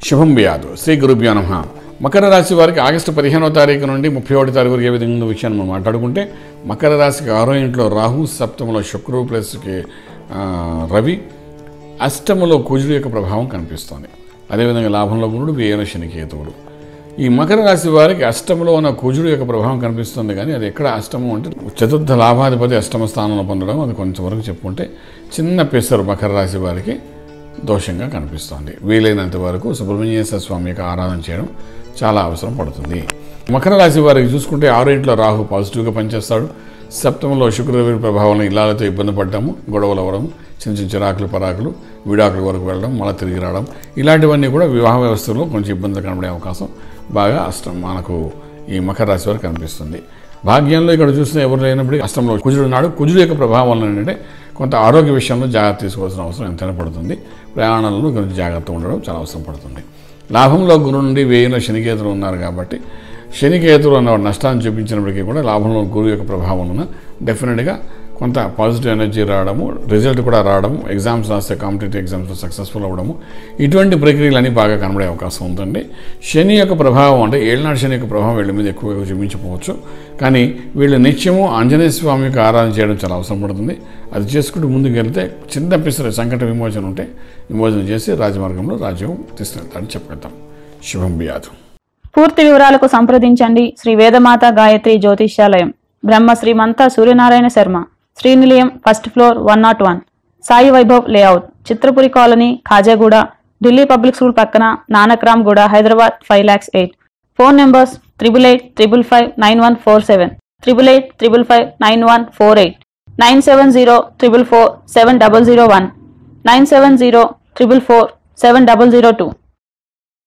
శుభం వ్యాధు శ్రీ గురుభ్యో నమ మకర రాశి వారికి ఆగస్టు పదిహేనవ తారీఖు నుండి ముప్పై ఒకటి తారీఖు వరకు ఏ విధంగా ఉందో విషయాన్ని మనం మాట్లాడుకుంటే మకర రాశికి ఆరో ఇంట్లో రాహు సప్తమలో శుక్రుడు ప్లస్కి ఆ, రవి అష్టములో కుజుడు యొక్క ప్రభావం కనిపిస్తోంది అదేవిధంగా లాభంలో గురుడు వ్యయన శనికేతువుడు ఈ మకర రాశి వారికి అష్టములో ఉన్న కుజుడు యొక్క ప్రభావం కనిపిస్తుంది కానీ అది ఎక్కడ అష్టమం అంటే చతుర్థ లాభాధిపతి అష్టమ స్థానంలో పొందడం అది కొంచెం వరకు చెప్పుకుంటే చిన్న పెసరు మకర రాశి వారికి దోషంగా కనిపిస్తోంది వీలైనంత వరకు సుబ్రహ్మణ్యేశ్వర స్వామి యొక్క ఆరాధన చేయడం చాలా అవసరం పడుతుంది మకర రాశి వారికి చూసుకుంటే ఆరో ఇంట్లో రాహు పాజిటివ్గా పనిచేస్తాడు సప్తమంలో శుక్రరవి ప్రభావంలో ఇల్లాలతో ఇబ్బంది పడ్డాము గొడవలు అవ్వడం చిన్న చిన్న చిరాకులు పరాకులు విడాకుల వరకు వెళ్ళడం మళ్ళీ తిరిగి రావడం ఇలాంటివన్నీ కూడా వివాహ వ్యవస్థలో కొంచెం ఇబ్బందులు కనబడే అవకాశం బాగా అష్టం మనకు ఈ మకర రాశి వారికి కనిపిస్తుంది భాగ్యంలో ఇక్కడ చూస్తే ఎవరు లేనప్పుడు అష్టంలో కుజుడు ఉన్నాడు కుజుడు యొక్క ప్రభావం వలన ఏంటంటే కొంత ఆరోగ్య విషయంలో జాగ్రత్త తీసుకోవాల్సిన అవసరం ఎంతైనా పడుతుంది ప్రయాణాలలో కొంచెం జాగ్రత్త ఉండడం చాలా అవసరం పడుతుంది లాభంలో గురు నుండి వేయిన శనికేతులు ఉన్నారు కాబట్టి శనికేతులు అన్న నష్టాన్ని చూపించినప్పటికీ కూడా లాభంలో గురువు యొక్క ప్రభావం వలన డెఫినెట్గా కొంత పాజిటివ్ ఎనర్జీ రావడము రిజల్ట్ కూడా రావడము ఎగ్జామ్స్ రాస్తే కాంపిటేటివ్ ఎగ్జామ్స్లో సక్సెస్ఫుల్ అవ్వడము ఇటువంటి ప్రక్రియలన్నీ బాగా కనబడే అవకాశం ఉందండి శని యొక్క ప్రభావం అంటే ఏళ్ళనాడు శని యొక్క ప్రభావం వీళ్ళ మీద ఎక్కువగా చూపించకపోవచ్చు కానీ వీళ్ళు నిత్యము ఆంజనేయ స్వామి యొక్క ఆరాధన చేయడం చాలా అవసరం పడుతుంది అది చేసుకుంటూ ముందుకు వెళ్తే చిన్న పిసర సంకట విమోచన ఉంటే విమోచన చేసి రాజమార్గంలో రాజ్యం తీసుకెళ్తాడని చెప్పగలుగుతాం శుభం బియాదు పూర్తి వివరాలకు సంప్రదించండి Shri Vedamata Gayatri Jyotishyalayam Brahma Srimantha Suryanarayana Sharma Srinilayam first floor one nought one Sai Vaibhav layout Chitrapuri colony Khajaguda Delhi public school పక్కన Nanakramguda Hyderabad five lakhs eight phone numbers triple eight triple five nine one four seven triple eight triple five nine one four eight nine seven zero triple four seven double zero one nine seven zero triple four seven double zero two